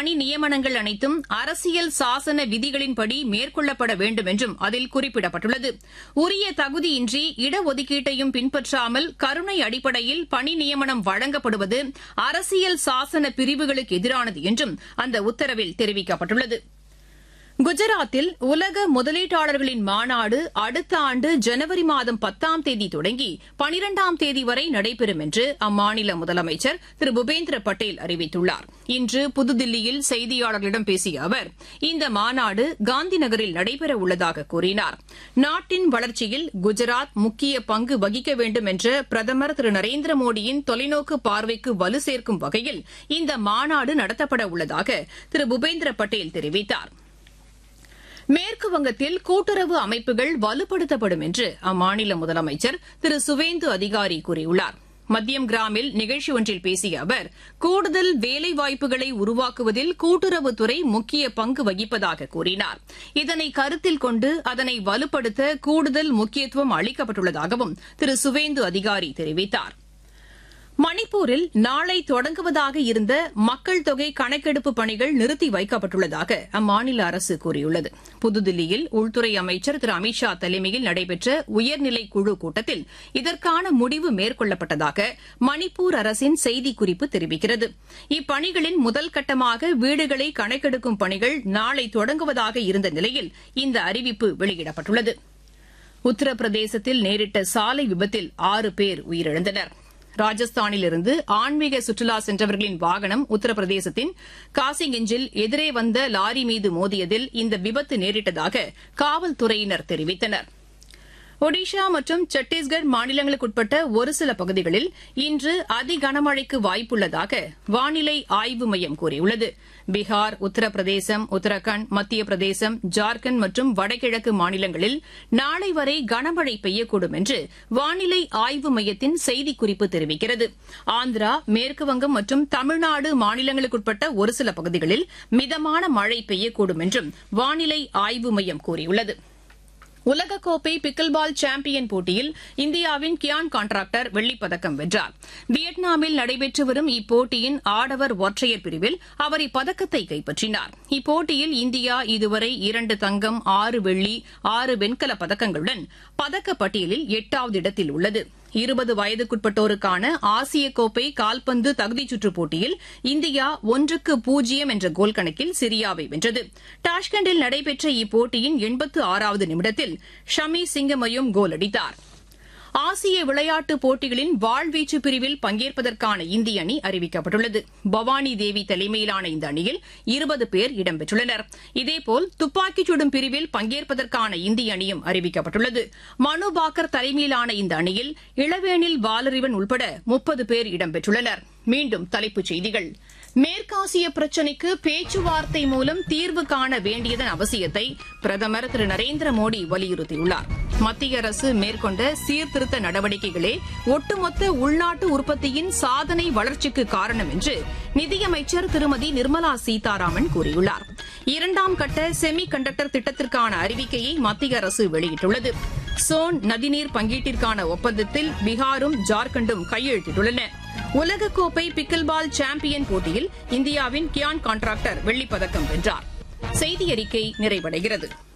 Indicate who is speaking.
Speaker 1: பணி நியமனங்கள் அனைத்தும் அரசியல் சாசன விதிகளின்படி மேற்கொள்ளப்பட வேண்டும் என்றும் அதில் குறிப்பிடப்பட்டுள்ளது உரிய தகுதியின்றி இடஒதுக்கீட்டையும் பின்பற்றாமல் கருணை அடிப்படையில் பணி நியமனம் வழங்கப்படுவது அரசியல் சாசன பிரிவுகளுக்கு எதிரானது என்றும் அந்த உத்தரவில் தெரிவிக்கப்பட்டுள்ளது குஜராத்தில் உலக முதலீட்டாளர்களின் மாநாடு அடுத்த ஆண்டு ஜனவரி மாதம் பத்தாம் தேதி தொடங்கி பனிரெண்டாம் தேதி வரை நடைபெறும் என்று அம்மாநில முதலமைச்சர் திரு பூபேந்திர பட்டேல் அறிவித்துள்ளார் இன்று புதுதில்லியில் செய்தியாளர்களிடம் பேசிய அவர் இந்த மாநாடு காந்தி நகரில் நடைபெற உள்ளதாக கூறினார் நாட்டின் வளர்ச்சியில் குஜராத் முக்கிய பங்கு வகிக்க வேண்டும் என்ற பிரதமர் திரு நரேந்திர மோடியின் தொலைநோக்கு பார்வைக்கு வலு சேர்க்கும் வகையில் இந்த மாநாடு நடத்தப்பட உள்ளதாக திரு பூபேந்திர பட்டேல் தெரிவித்தாா் மேற்கு வங்கத்தில் கூட்டுறவு அமைப்புகள் வலுப்படுத்தப்படும் என்று அம்மாநில முதலமைச்சர் திரு சுவேந்து அதிகாரி கூறியுள்ளார் மத்தியம் கிராமில் நிகழ்ச்சி ஒன்றில் பேசிய அவர் கூடுதல் வேலைவாய்ப்புகளை உருவாக்குவதில் கூட்டுறவுத்துறை முக்கிய பங்கு வகிப்பதாக கூறினார் இதனை கருத்தில் கொண்டு அதனை வலுப்படுத்த கூடுதல் முக்கியத்துவம் அளிக்கப்பட்டுள்ளதாகவும் திரு சுவேந்து அதிகாரி தெரிவித்தார் மணிப்பூரில் நாளை தொடங்குவதாக இருந்த மக்கள் தொகை கணக்கெடுப்பு பணிகள் நிறுத்தி வைக்கப்பட்டுள்ளதாக அம்மாநில அரசு கூறியுள்ளது புதுதில்லியில் உள்துறை அமைச்சர் திரு அமித்ஷா தலைமையில் நடைபெற்ற உயர்நிலை குழு கூட்டத்தில் இதற்கான முடிவு மேற்கொள்ளப்பட்டதாக மணிப்பூர் அரசின் செய்திக்குறிப்பு தெரிவிக்கிறது இப்பணிகளின் முதல் கட்டமாக வீடுகளை கணக்கெடுக்கும் பணிகள் நாளை தொடங்குவதாக இருந்த நிலையில் இந்த அறிவிப்பு வெளியிடப்பட்டுள்ளது உத்தரப்பிரதேசத்தில் நேரிட்ட சாலை விபத்தில் ஆறு பேர் உயிரிழந்தனா் ராஜஸ்தானிலிருந்து ஆன்மீக சுற்றுலா சென்றவர்களின் வாகனம் உத்தரப்பிரதேசத்தின் காசிகஞ்சில் எதிரே வந்த லாரி மீது மோதியதில் இந்த விபத்து நேரிட்டதாக காவல்துறையினர் தெரிவித்தனர் ஒடிஷா மற்றும் சத்தீஸ்கர் மாநிலங்களுக்குட்பட்ட ஒரு சில பகுதிகளில் இன்று அதி கனமழைக்கு வாய்ப்புள்ளதாக வானிலை ஆய்வு மையம் கூறியுள்ளது பீகார் உத்தரப்பிரதேசம் உத்தரகாண்ட் மத்திய பிரதேசம் ஜார்க்கண்ட் மற்றும் வடகிழக்கு மாநிலங்களில் நாளை வரை கனமழை பெய்யக்கூடும் என்று வானிலை ஆய்வு மையத்தின் செய்திக்குறிப்பு தெரிவிக்கிறது ஆந்திரா மேற்குவங்கம் மற்றும் தமிழ்நாடு மாநிலங்களுக்குட்பட்ட ஒரு சில பகுதிகளில் மிதமான மழை பெய்யக்கூடும் என்றும் வானிலை ஆய்வு மையம் கூறியுள்ளது உலகக்கோப்பை பிக்கில் பால் சாம்பியன் போட்டியில் இந்தியாவின் கியான் கான்ட்ராக்டர் வெள்ளிப்பதக்கம் வென்றார் வியட்நாமில் நடைபெற்று வரும் இப்போட்டியின் ஆடவர் ஒற்றையர் பிரிவில் அவர் இப்பதக்கத்தை கைப்பற்றினார் இப்போட்டியில் இந்தியா இதுவரை இரண்டு தங்கம் ஆறு வெள்ளி ஆறு வெண்கலப் பதக்கங்களுடன் பதக்கப்பட்டியலில் எட்டாவது இடத்தில் உள்ளது இருபது வயதுக்குட்பட்டோருக்கான ஆசிய கோப்பை கால்பந்து தகுதிச் சுற்றுப் போட்டியில் இந்தியா ஒன்றுக்கு பூஜ்ஜியம் என்ற கோல் கணக்கில் சிரியாவை வென்றது டாஷ்கண்டில் நடைபெற்ற இப்போட்டியின் எண்பத்து ஆறாவது நிமிடத்தில் ஷமி சிங்கமயும் கோல் அடித்தார் ஆசிய விளையாட்டுப் போட்டிகளின் வாழ்வீச்சு பிரிவில் பங்கேற்பதற்கான இந்திய அணி அறிவிக்கப்பட்டுள்ளது பவானி தேவி தலைமையிலான இந்த அணியில் இருபது பேர் இடம்பெற்றுள்ளனர் இதேபோல் துப்பாக்கிச் சுடும் பிரிவில் பங்கேற்பதற்கான இந்திய அணியும் அறிவிக்கப்பட்டுள்ளது மனு பாக்கர் தலைமையிலான இந்த அணியில் இளவேனில் வாலறிவன் உட்பட முப்பது பேர் இடம்பெற்றுள்ளனர் மீண்டும் தலைப்புச் செய்திகள் மேற்காசிய பிரச்சினைக்கு பேச்சுவார்த்தை மூலம் தீர்வு காண வேண்டியதன் அவசியத்தை பிரதமர் திரு நரேந்திர மோடி வலியுறுத்தியுள்ளார் மத்திய அரசு மேற்கொண்ட சீர்திருத்த நடவடிக்கைகளே ஒட்டுமொத்த உள்நாட்டு உற்பத்தியின் சாதனை வளர்ச்சிக்கு காரணம் என்று நிதியமைச்சர் திருமதி நிர்மலா சீதாராமன் கூறியுள்ளார் இரண்டாம் கட்ட செமி கண்டக்டர் திட்டத்திற்கான அறிவிக்கையை மத்திய அரசு வெளியிட்டுள்ளது சோன் நதிநீர் பங்கீட்டிற்கான ஒப்பந்தத்தில் பீகாரும் ஜார்க்கண்டும் கையெழுத்திட்டுள்ளன உலகக்கோப்பை பிக்கில்பால் சாம்பியன் போட்டியில் இந்தியாவின் கியான் கான்ட்ராக்டர் வெள்ளிப்பதக்கம் வென்றார் செய்தி அறிக்கை நிறைவடைகிறது